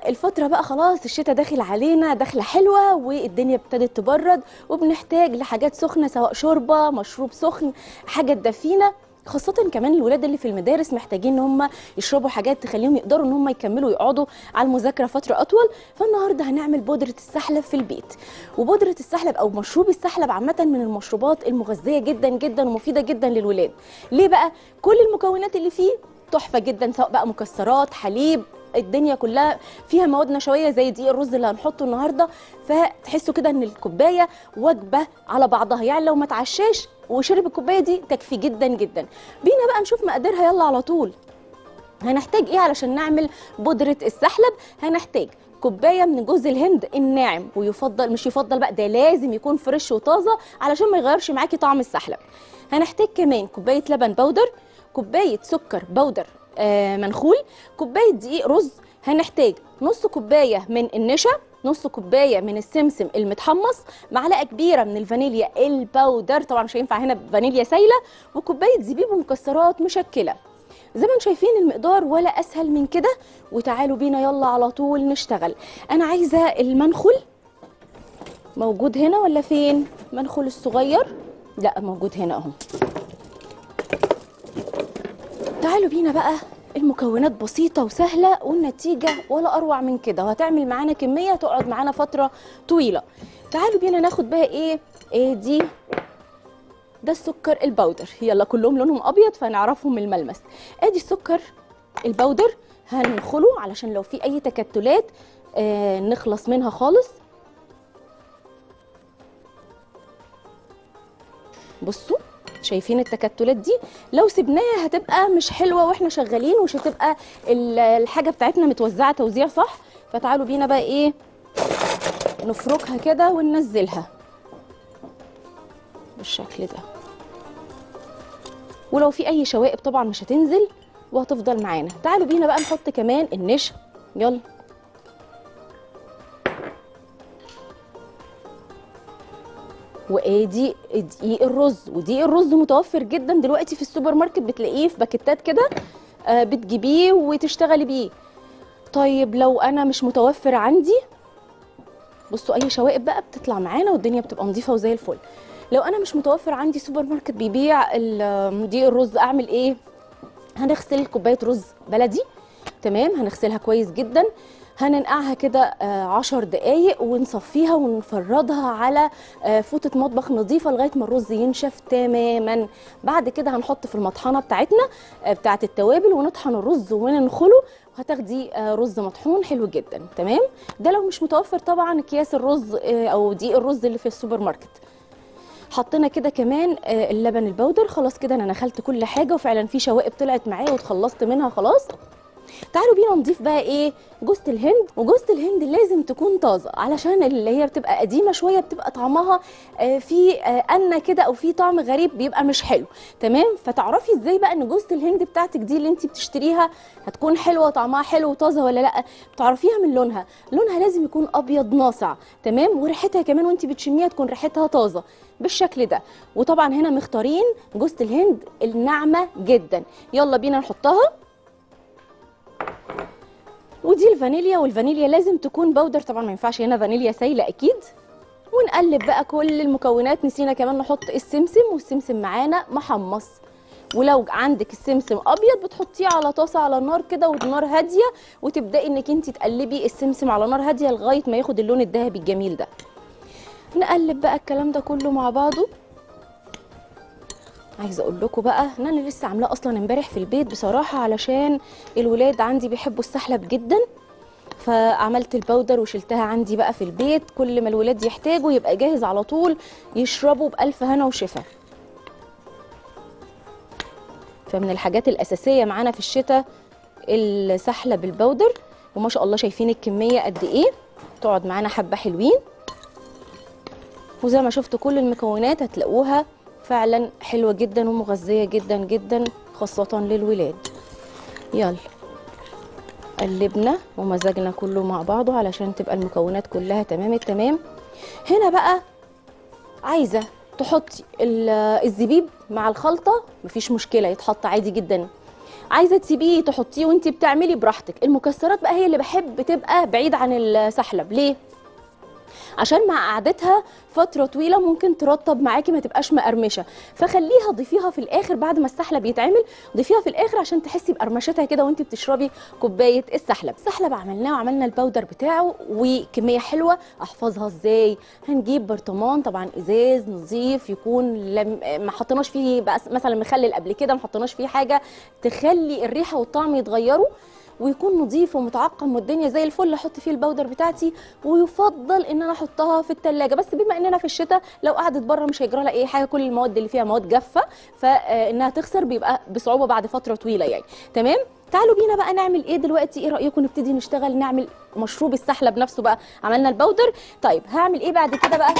الفترة بقى خلاص الشتاء داخل علينا داخلة حلوة والدنيا ابتدت تبرد وبنحتاج لحاجات سخنة سواء شوربة مشروب سخن حاجة تدفينا خاصة كمان الولاد اللي في المدارس محتاجين ان هم يشربوا حاجات تخليهم يقدروا ان هم يكملوا يقعدوا على المذاكرة فترة اطول فالنهاردة هنعمل بودرة السحلب في البيت وبودرة السحلب او مشروب السحلب عامة من المشروبات المغذية جدا جدا ومفيدة جدا للولاد ليه بقى كل المكونات اللي فيه تحفة جدا سواء بقى مكسرات حليب الدنيا كلها فيها مواد نشويه زي دقيق الرز اللي هنحطه النهارده فتحسوا كده ان الكوبايه وجبه على بعضها يعني لو ما اتعشاش وشرب الكوبايه دي تكفي جدا جدا بينا بقى نشوف مقاديرها يلا على طول هنحتاج ايه علشان نعمل بودره السحلب هنحتاج كوبايه من جوز الهند الناعم ويفضل مش يفضل بقى ده لازم يكون فريش وطازه علشان ما يغيرش معاكي طعم السحلب هنحتاج كمان كوبايه لبن بودر كوبايه سكر بودر آه منخول كوبايه دقيق رز هنحتاج نص كوبايه من النشا نص كوبايه من السمسم المتحمص معلقه كبيره من الفانيليا الباودر طبعا مش هينفع هنا فانيليا سايله وكوبايه زبيب ومكسرات مشكله زي ما انتم شايفين المقدار ولا اسهل من كده وتعالوا بينا يلا على طول نشتغل انا عايزه المنخل موجود هنا ولا فين منخل الصغير لا موجود هنا اهو تعالوا بينا بقى المكونات بسيطة وسهلة والنتيجة ولا أروع من كده وهتعمل معانا كمية تقعد معانا فترة طويلة تعالوا بينا ناخد بقى إيه, إيه دي ده السكر البودر يلا كلهم لونهم أبيض فنعرفهم من الملمس أدي السكر البودر هننخله علشان لو في أي تكتلات آه نخلص منها خالص بصوا شايفين التكتلات دي لو سبناها هتبقى مش حلوه واحنا شغالين ومش هتبقى الحاجه بتاعتنا متوزعه توزيع صح فتعالوا بينا بقى ايه نفركها كده وننزلها بالشكل ده ولو في اي شوائب طبعا مش هتنزل وهتفضل معانا تعالوا بينا بقى نحط كمان النشا يلا وادي دقيق الرز ودقيق الرز متوفر جدا دلوقتي في السوبر ماركت بتلاقيه في باكيتات كده آه بتجيبيه وتشتغلي بيه طيب لو انا مش متوفر عندي بصوا اي شوائب بقى بتطلع معانا والدنيا بتبقى نظيفه وزي الفل لو انا مش متوفر عندي سوبر ماركت بيبيع دقيق الرز اعمل ايه هنغسل كوبايه رز بلدي تمام هنغسلها كويس جدا هننقعها كده عشر دقايق ونصفيها ونفردها على فوطة مطبخ نظيفة لغاية ما الرز ينشف تماما بعد كده هنحط في المطحنة بتاعتنا بتاعة التوابل ونطحن الرز وننخله هتاخدي رز مطحون حلو جدا تمام ده لو مش متوفر طبعا اكياس الرز او دقيق الرز اللي في السوبر ماركت حطينا كده كمان اللبن البودر خلاص كده انا نخلت كل حاجه وفعلا في شوائب طلعت معايا واتخلصت منها خلاص تعالوا بينا نضيف بقى ايه جوزة الهند وجوزة الهند لازم تكون طازة علشان اللي هي بتبقى قديمة شوية بتبقى طعمها آه في آه أنة كده أو في طعم غريب بيبقى مش حلو تمام فتعرفي ازاي بقى ان جوزة الهند بتاعتك دي اللي انت بتشتريها هتكون حلوة طعمها حلو وطازة ولا لا بتعرفيها من لونها لونها لازم يكون أبيض ناصع تمام وريحتها كمان وانت بتشميها تكون ريحتها طازة بالشكل ده وطبعا هنا مختارين جوزة الهند الناعمة جدا يلا بينا نحطها ودي الفانيليا والفانيليا لازم تكون بودر طبعا ما ينفعش هنا فانيليا سايله اكيد ونقلب بقى كل المكونات نسينا كمان نحط السمسم والسمسم معانا محمص ولو عندك السمسم ابيض بتحطيه على طاسه على النار كده والنار هاديه وتبداي انك انت تقلبي السمسم على نار هاديه لغايه ما ياخد اللون الذهبي الجميل ده نقلب بقى الكلام ده كله مع بعضه عايزه اقول لكم بقى ان انا لسه عاملاه اصلا امبارح في البيت بصراحه علشان الولاد عندي بيحبوا السحلب جدا فعملت البودر وشلتها عندي بقى في البيت كل ما الولاد يحتاجوا يبقى جاهز على طول يشربوا بألف هنا وشفا فمن الحاجات الأساسية معانا في الشتاء السحلب البودر وما شاء الله شايفين الكمية قد ايه تقعد معانا حبة حلوين وزي ما شفتوا كل المكونات هتلاقوها فعلا حلوة جدا ومغذية جدا جدا خاصة للولاد يلا قلبنا ومزجنا كله مع بعضه علشان تبقى المكونات كلها تمام التمام هنا بقى عايزة تحطي الزبيب مع الخلطة مفيش مشكلة يتحط عادي جدا عايزه تسيبيه تحطيه وانت بتعملي براحتك المكسرات بقى هي اللي بحب تبقى بعيد عن السحلب ليه عشان مع قعدتها فتره طويله ممكن ترطب معاكي ما تبقاش مقرمشه فخليها ضيفيها في الاخر بعد ما السحلب يتعمل ضيفيها في الاخر عشان تحسي بقرمشتها كده وانت بتشربي كوبايه السحلب السحلب عملناه وعملنا البودر بتاعه وكميه حلوه احفظها ازاي هنجيب برطمان طبعا ازاز نظيف يكون لم... ما حطيناش فيه بقى مثلا مخلل قبل كده ما حطيناش فيه حاجه تخلي الريحه والطعم يتغيروا ويكون نظيف ومتعقم والدنيا زي الفل احط فيه البودر بتاعتي ويفضل ان انا احطها في التلاجة بس بما اننا في الشتاء لو قعدت بره مش هيجرى لها اي حاجه كل المواد اللي فيها مواد جافه فانها تخسر بيبقى بصعوبه بعد فتره طويله يعني تمام تعالوا بينا بقى نعمل ايه دلوقتي ايه رايكم نبتدي نشتغل نعمل مشروب السحلب نفسه بقى عملنا البودر طيب هعمل ايه بعد كده بقى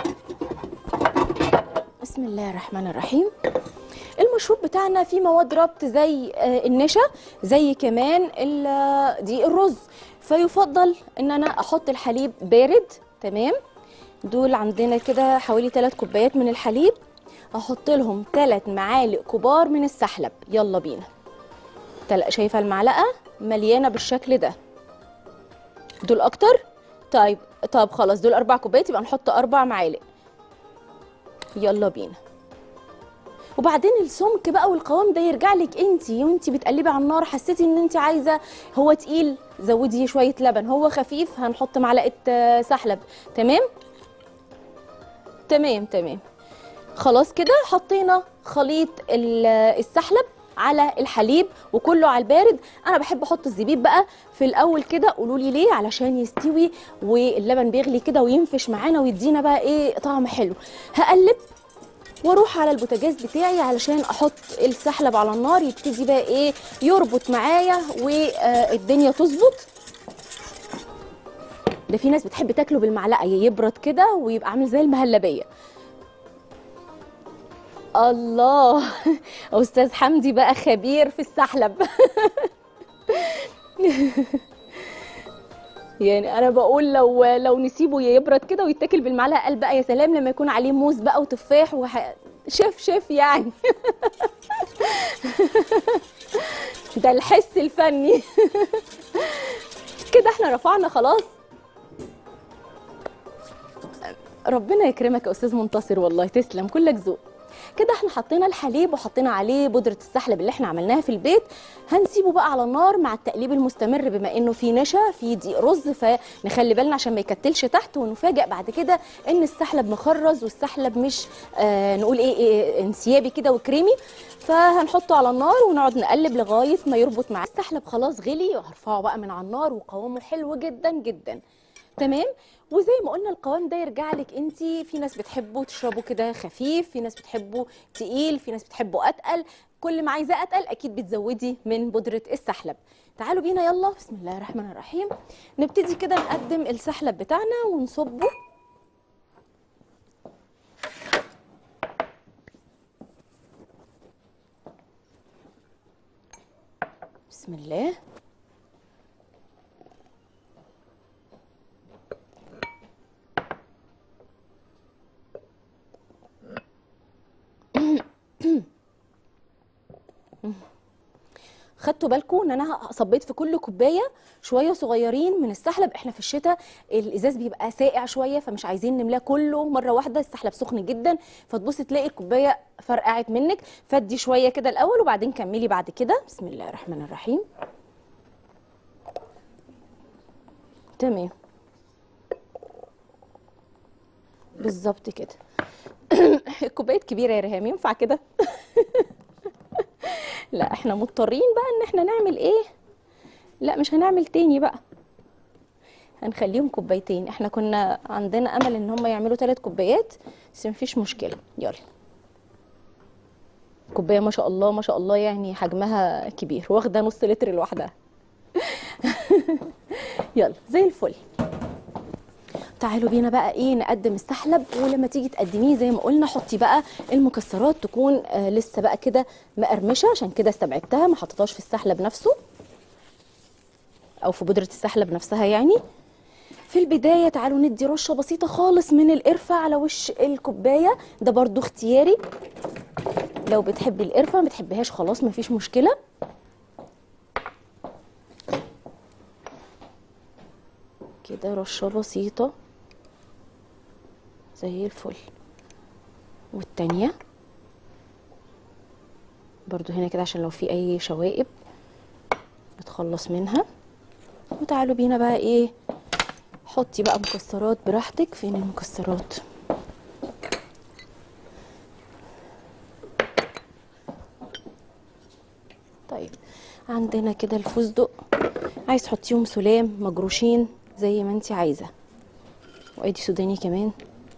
بسم الله الرحمن الرحيم المشروب بتاعنا فيه مواد ربط زي آه، النشا زي كمان ال- آه، دي الرز فيفضل ان انا احط الحليب بارد تمام دول عندنا كده حوالي 3 كوبايات من الحليب احط لهم 3 معالق كبار من السحلب يلا بينا تل- شايفه المعلقه مليانه بالشكل ده دول اكتر طيب طب خلاص دول اربع كوبايات يبقى نحط اربع معالق يلا بينا وبعدين السمك بقى والقوام ده يرجع لك انت وانت بتقلبي على النار حسيتي ان انت عايزه هو تقيل زودي شويه لبن هو خفيف هنحط معلقه آه، سحلب تمام تمام تمام خلاص كده حطينا خليط ال- السحلب على الحليب وكله على البارد انا بحب احط الزبيب بقى في الاول كده قولوا لي ليه علشان يستوي واللبن بيغلي كده وينفش معانا ويدينا بقى ايه طعم حلو هقلب واروح على البوتاجاز بتاعي علشان احط السحلب على النار يبتدي بقى ايه يربط معايا والدنيا تظبط ده في ناس بتحب تاكله بالمعلقه يبرد كده ويبقى عامل زي المهلبيه الله استاذ حمدي بقى خبير في السحلب يعني انا بقول لو لو نسيبه يبرد كده ويتاكل بالمعلقه قال بقى يا سلام لما يكون عليه موز بقى وتفاح وح... شيف شيف يعني ده الحس الفني كده احنا رفعنا خلاص ربنا يكرمك يا استاذ منتصر والله تسلم كلك ذوق كده احنا حطينا الحليب وحطينا عليه بودره السحلب اللي احنا عملناها في البيت هنسيبه بقى على النار مع التقليب المستمر بما انه في نشا في دقيق رز فنخلي بالنا عشان ما يكتلش تحت ونفاجئ بعد كده ان السحلب مخرز والسحلب مش آه نقول ايه, إيه انسيابي كده وكريمي فهنحطه على النار ونقعد نقلب لغايه ما يربط معاه السحلب خلاص غلي وهرفعه بقى من على النار وقوامه حلو جدا جدا تمام وزي ما قلنا القوام ده يرجع لك انت في ناس بتحبه تشربه كده خفيف في ناس بتحبه تقيل في ناس بتحبه اتقل كل ما عايزاه اتقل اكيد بتزودي من بودره السحلب تعالوا بينا يلا بسم الله الرحمن الرحيم نبتدي كده نقدم السحلب بتاعنا ونصبه بسم الله خدتوا بالكم ان انا صبيت في كل كوبايه شويه صغيرين من السحلب احنا في الشتاء الازاز بيبقى ساقع شويه فمش عايزين نملاه كله مره واحده السحلب سخن جدا فتبصي تلاقي الكوبايه فرقعت منك فدي شويه كده الاول وبعدين كملي بعد كده بسم الله الرحمن الرحيم تمام بالظبط كده الكوبايات كبيره يا ريهام ينفع كده لا احنا مضطرين بقى ان احنا نعمل ايه لا مش هنعمل تاني بقى هنخليهم كوبايتين احنا كنا عندنا امل ان هم يعملوا ثلاث كوبايات بس مفيش مشكله يلا كوبايه ما شاء الله ما شاء الله يعني حجمها كبير واخده نص لتر لوحدها يلا زي الفل تعالوا بينا بقى ايه نقدم السحلب ولما تيجي تقدميه زي ما قلنا حطي بقى المكسرات تكون آه لسه بقى كده مقرمشه عشان كده استبعدتها ما حطيتهاش في السحلب نفسه او في بودره السحلب نفسها يعني في البداية تعالوا ندي رشة بسيطة خالص من القرفة على وش الكوباية ده برضو اختياري لو بتحبي القرفة ما بتحبيهاش خلاص مفيش مشكلة كده رشه بسيطه زي الفل والتانيه برضو هنا كده عشان لو في اي شوائب نتخلص منها وتعالوا بينا بقى ايه حطي بقى مكسرات براحتك فين المكسرات طيب عندنا كده الفستق عايز تحطيهم سلام مجروشين زي ما انت عايزه وادي سوداني كمان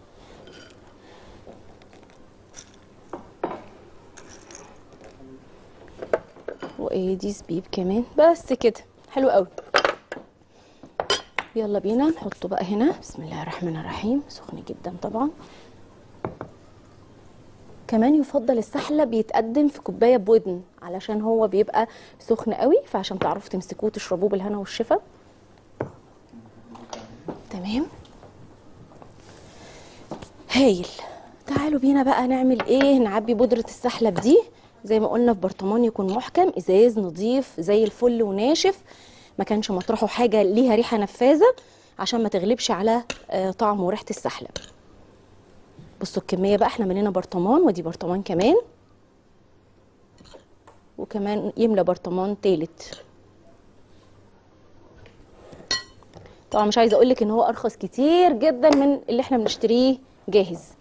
وادي زبيب كمان بس كده حلو قوي يلا بينا نحطه بقى هنا بسم الله الرحمن الرحيم سخن جدا طبعا كمان يفضل السحلب يتقدم في كوبايه بودن علشان هو بيبقى سخن قوي فعشان تعرفوا تمسكوه وتشربوه بالهنا والشفا تمام هايل تعالوا بينا بقى نعمل ايه نعبي بودره السحلب دي زي ما قلنا في برطمان يكون محكم ازاز نظيف زي الفل وناشف ما كانش مطرحه حاجه ليها ريحه نفاذه عشان ما تغلبش على آه، طعم وريحه السحلب بصوا الكميه بقى احنا ملينا برطمان ودي برطمان كمان وكمان يملى برطمان تالت طبعا مش عايزه اقول لك ان هو ارخص كتير جدا من اللي احنا بنشتريه جاهز